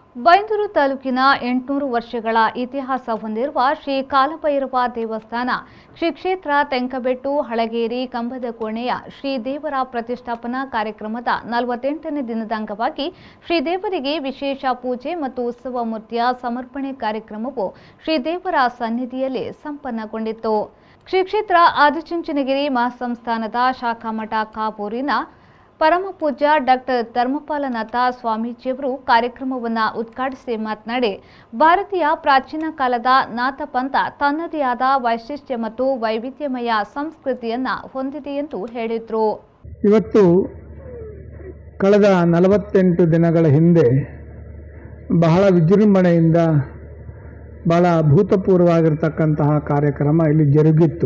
ಬೈಂದೂರು ತಾಲೂಕಿನ ಎಂಟುನೂರು ವರ್ಷಗಳ ಇತಿಹಾಸ ಹೊಂದಿರುವ ಶ್ರೀ ಕಾಲಭೈರವ ದೇವಸ್ಥಾನ ಶ್ರೀ ಕ್ಷೇತ್ರ ತೆಂಕಬೆಟ್ಟು ಹಳಗೇರಿ ಕಂಬದ ಕೋಣೆಯ ಶ್ರೀ ದೇವರ ಪ್ರತಿಷ್ಠಾಪನಾ ಕಾರ್ಯಕ್ರಮದ ನಲವತ್ತೆಂಟನೇ ದಿನದ ಅಂಗವಾಗಿ ಶ್ರೀದೇವರಿಗೆ ವಿಶೇಷ ಪೂಜೆ ಮತ್ತು ಉತ್ಸವ ಮೂರ್ತಿಯ ಸಮರ್ಪಣೆ ಕಾರ್ಯಕ್ರಮವು ಶ್ರೀದೇವರ ಸನ್ನಿಧಿಯಲ್ಲಿ ಸಂಪನ್ನಗೊಂಡಿತ್ತು ಶ್ರೀ ಕ್ಷೇತ್ರ ಆದಿಚುಂಚನಗಿರಿ ಮಹಾಸಂಸ್ಥಾನದ ಶಾಖಾಮಠ ಕಾಪೂರಿನ ಪರಮಪೂಜ್ಯ ಡಾಕ್ಟರ್ ಧರ್ಮಪಾಲನಾಥ ಸ್ವಾಮೀಜಿಯವರು ಕಾರ್ಯಕ್ರಮವನ್ನು ಉದ್ಘಾಟಿಸಿ ಮಾತನಾಡಿ ಭಾರತೀಯ ಪ್ರಾಚೀನ ಕಾಲದ ನಾಥಪಂಥ ತನ್ನದೇ ಆದ ವೈಶಿಷ್ಟ್ಯ ಮತ್ತು ವೈವಿಧ್ಯಮಯ ಸಂಸ್ಕೃತಿಯನ್ನ ಹೊಂದಿದೆ ಎಂದು ಹೇಳಿದರು ಇವತ್ತು ಕಳೆದ ನಲವತ್ತೆಂಟು ದಿನಗಳ ಹಿಂದೆ ಬಹಳ ವಿಜೃಂಭಣೆಯಿಂದ ಬಹಳ ಅಭೂತಪೂರ್ವವಾಗಿರ್ತಕ್ಕಂತಹ ಕಾರ್ಯಕ್ರಮ ಇಲ್ಲಿ ಜರುಗಿತ್ತು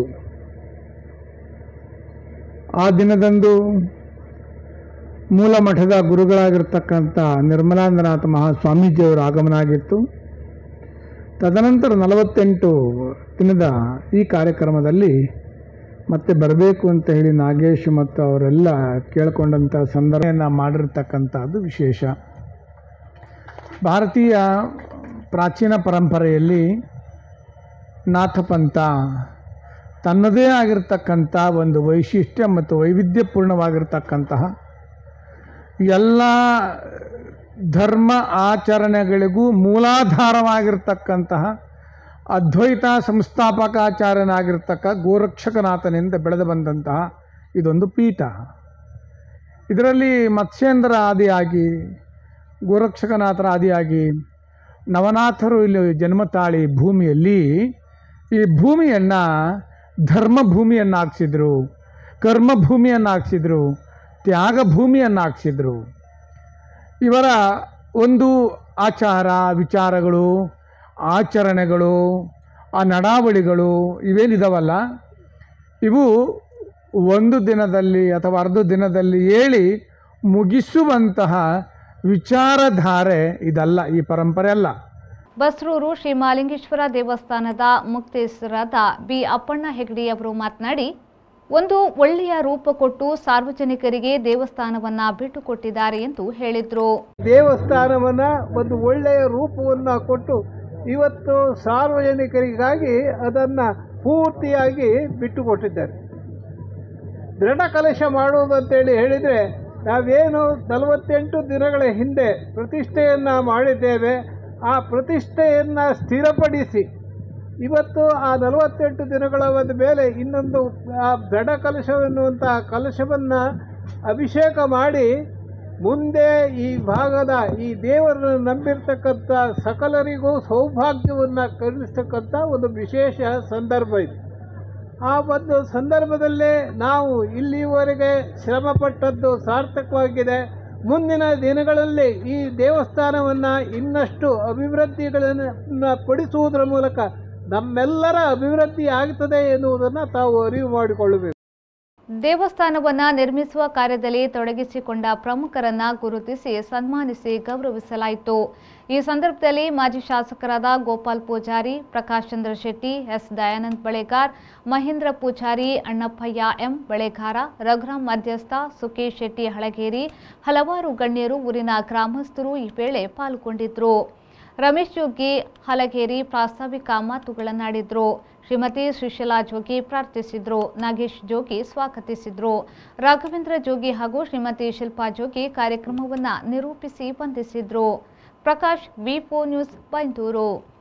ಆ ದಿನದಂದು ಮೂಲ ಮಠದ ಗುರುಗಳಾಗಿರ್ತಕ್ಕಂಥ ನಿರ್ಮಲಾನಂದನಾಥ ಮಹಾಸ್ವಾಮೀಜಿಯವರ ಆಗಮನ ಆಗಿತ್ತು ತದನಂತರ ನಲವತ್ತೆಂಟು ದಿನದ ಈ ಕಾರ್ಯಕ್ರಮದಲ್ಲಿ ಮತ್ತೆ ಬರಬೇಕು ಅಂತ ಹೇಳಿ ನಾಗೇಶ್ ಮತ್ತು ಅವರೆಲ್ಲ ಕೇಳ್ಕೊಂಡಂಥ ಸಂದರ್ಭವನ್ನು ಮಾಡಿರ್ತಕ್ಕಂಥದ್ದು ವಿಶೇಷ ಭಾರತೀಯ ಪ್ರಾಚೀನ ಪರಂಪರೆಯಲ್ಲಿ ನಾಥಪಂಥ ತನ್ನದೇ ಆಗಿರ್ತಕ್ಕಂಥ ಒಂದು ವೈಶಿಷ್ಟ್ಯ ಮತ್ತು ವೈವಿಧ್ಯಪೂರ್ಣವಾಗಿರ್ತಕ್ಕಂತಹ ಎಲ್ಲ ಧರ್ಮ ಆಚರಣೆಗಳಿಗೂ ಮೂಲಾಧಾರವಾಗಿರ್ತಕ್ಕಂತಹ ಅದ್ವೈತ ಸಂಸ್ಥಾಪಕಾಚಾರ್ಯನಾಗಿರ್ತಕ್ಕ ಗೋರಕ್ಷಕನಾಥನಿಂದ ಬೆಳೆದು ಬಂದಂತಹ ಇದೊಂದು ಪೀಠ ಇದರಲ್ಲಿ ಮತ್ಸ್ಯೇಂದ್ರ ಆದಿಯಾಗಿ ಗೋರಕ್ಷಕನಾಥರ ಆದಿಯಾಗಿ ನವನಾಥರು ಇಲ್ಲಿ ಜನ್ಮ ತಾಳಿ ಭೂಮಿಯಲ್ಲಿ ಈ ಭೂಮಿಯನ್ನು ಧರ್ಮ ಭೂಮಿಯನ್ನು ಹಾಕ್ಸಿದ್ರು ಕರ್ಮ ಭೂಮಿಯನ್ನು ಹಾಕ್ಸಿದ್ರು ತ್ಯಾಗ ಭೂಮಿಯನ್ನು ಹಾಕ್ಸಿದ್ರು ಇವರ ಒಂದು ಆಚಾರ ವಿಚಾರಗಳು ಆಚರಣೆಗಳು ಆ ನಡಾವಳಿಗಳು ಇವೇನಿದಾವಲ್ಲ ಇವು ಒಂದು ದಿನದಲ್ಲಿ ಅಥವಾ ಅರ್ಧ ದಿನದಲ್ಲಿ ಹೇಳಿ ಮುಗಿಸುವಂತಹ ವಿಚಾರಧಾರೆ ಇದಲ್ಲ ಈ ಪರಂಪರೆ ಅಲ್ಲ ಬಸ್ರೂರು ಶ್ರೀ ಮಾಲಿಂಗೇಶ್ವರ ದೇವಸ್ಥಾನದ ಮುಕ್ತೇಶ್ವರಾದ ಬಿ ಅಪ್ಪಣ್ಣ ಹೆಗಡಿ ಅವರು ಮಾತನಾಡಿ ಒಂದು ಒಳ್ಳೆಯ ರೂಪ ಕೊಟ್ಟು ಸಾರ್ವಜನಿಕರಿಗೆ ದೇವಸ್ಥಾನವನ್ನ ಬಿಟ್ಟುಕೊಟ್ಟಿದ್ದಾರೆ ಎಂದು ಹೇಳಿದರು ದೇವಸ್ಥಾನವನ್ನು ಒಂದು ಒಳ್ಳೆಯ ರೂಪವನ್ನು ಕೊಟ್ಟು ಇವತ್ತು ಸಾರ್ವಜನಿಕರಿಗಾಗಿ ಅದನ್ನು ಪೂರ್ತಿಯಾಗಿ ಬಿಟ್ಟುಕೊಟ್ಟಿದ್ದಾರೆ ದೃಢ ಕಲಶ ಮಾಡುವುದು ಅಂತೇಳಿ ಹೇಳಿದರೆ ನಾವೇನು ನಲವತ್ತೆಂಟು ದಿನಗಳ ಹಿಂದೆ ಪ್ರತಿಷ್ಠೆಯನ್ನು ಮಾಡಿದ್ದೇವೆ ಆ ಪ್ರತಿಷ್ಠೆಯನ್ನು ಸ್ಥಿರಪಡಿಸಿ ಇವತ್ತು ಆ ನಲವತ್ತೆಂಟು ದಿನಗಳ ಒಂದು ಮೇಲೆ ಇನ್ನೊಂದು ಆ ದೃಢ ಕಲಶ ಎನ್ನುವಂತಹ ಕಲಶವನ್ನು ಅಭಿಷೇಕ ಮಾಡಿ ಮುಂದೆ ಈ ಭಾಗದ ಈ ದೇವರನ್ನು ನಂಬಿರ್ತಕ್ಕಂಥ ಸಕಲರಿಗೂ ಸೌಭಾಗ್ಯವನ್ನು ಕರುಣಿಸ್ತಕ್ಕಂಥ ಒಂದು ವಿಶೇಷ ಸಂದರ್ಭ ಇದು ಆ ಒಂದು ಸಂದರ್ಭದಲ್ಲೇ ನಾವು ಇಲ್ಲಿವರೆಗೆ ಶ್ರಮಪಟ್ಟದ್ದು ಸಾರ್ಥಕವಾಗಿದೆ ಮುಂದಿನ ದಿನಗಳಲ್ಲಿ ಈ ದೇವಸ್ಥಾನವನ್ನು ಇನ್ನಷ್ಟು ಅಭಿವೃದ್ಧಿಗಳನ್ನು ಪಡಿಸುವುದರ ಮೂಲಕ ನಮ್ಮೆಲ್ಲರ ಅಭಿವೃದ್ಧಿ ಆಗ್ತದೆ ಎನ್ನುವುದನ್ನು ತಾವು ಅರಿವು ಮಾಡಿಕೊಳ್ಳಬೇಕು ದೇವಸ್ಥಾನವನ್ನ ನಿರ್ಮಿಸುವ ಕಾರ್ಯದಲ್ಲಿ ತೊಡಗಿಸಿಕೊಂಡ ಪ್ರಮುಖರನ್ನ ಗುರುತಿಸಿ ಸನ್ಮಾನಿಸಿ ಗೌರವಿಸಲಾಯಿತು ಈ ಸಂದರ್ಭದಲ್ಲಿ ಮಾಜಿ ಶಾಸಕರಾದ ಗೋಪಾಲ್ ಪೂಜಾರಿ ಪ್ರಕಾಶ್ ಚಂದ್ರ ಶೆಟ್ಟಿ ಎಸ್ ದಯಾನಂದ್ ಬಳೆಗಾರ್ ಮಹೇಂದ್ರ ಪೂಜಾರಿ ಅಣ್ಣಪ್ಪಯ್ಯ ಎಂ ಬಳೆಗಾರ ರಘುರಾಮ್ ಮಧ್ಯಸ್ಥ ಸುಕೇಶ್ ಶೆಟ್ಟಿ ಹಳಗೇರಿ ಹಲವಾರು ಗಣ್ಯರು ಊರಿನ ಗ್ರಾಮಸ್ಥರು ಈ ವೇಳೆ ಪಾಲ್ಗೊಂಡಿದ್ರು ರಮೇಶ್ ಜೋಗಿ ಹಲಗೇರಿ ಪ್ರಾಸ್ತಾವಿಕ ಮಾತುಗಳನ್ನಾಡಿದ್ರು ಶ್ರೀಮತಿ ಶ್ರೀಶಲಾ ಜೋಗಿ ಪ್ರಾರ್ಥಿಸಿದ್ರು ನಾಗೇಶ್ ಜೋಗಿ ಸ್ವಾಗತಿಸಿದ್ರು ರಾಘವೇಂದ್ರ ಜೋಗಿ ಹಾಗೂ ಶ್ರೀಮತಿ ಶಿಲ್ಪಾ ಜೋಗಿ ಕಾರ್ಯಕ್ರಮವನ್ನ ನಿರೂಪಿಸಿ ವಂದಿಸಿದ್ರು ಪ್ರಕಾಶ್ ವಿ ನ್ಯೂಸ್ ಬೈಂದೂರು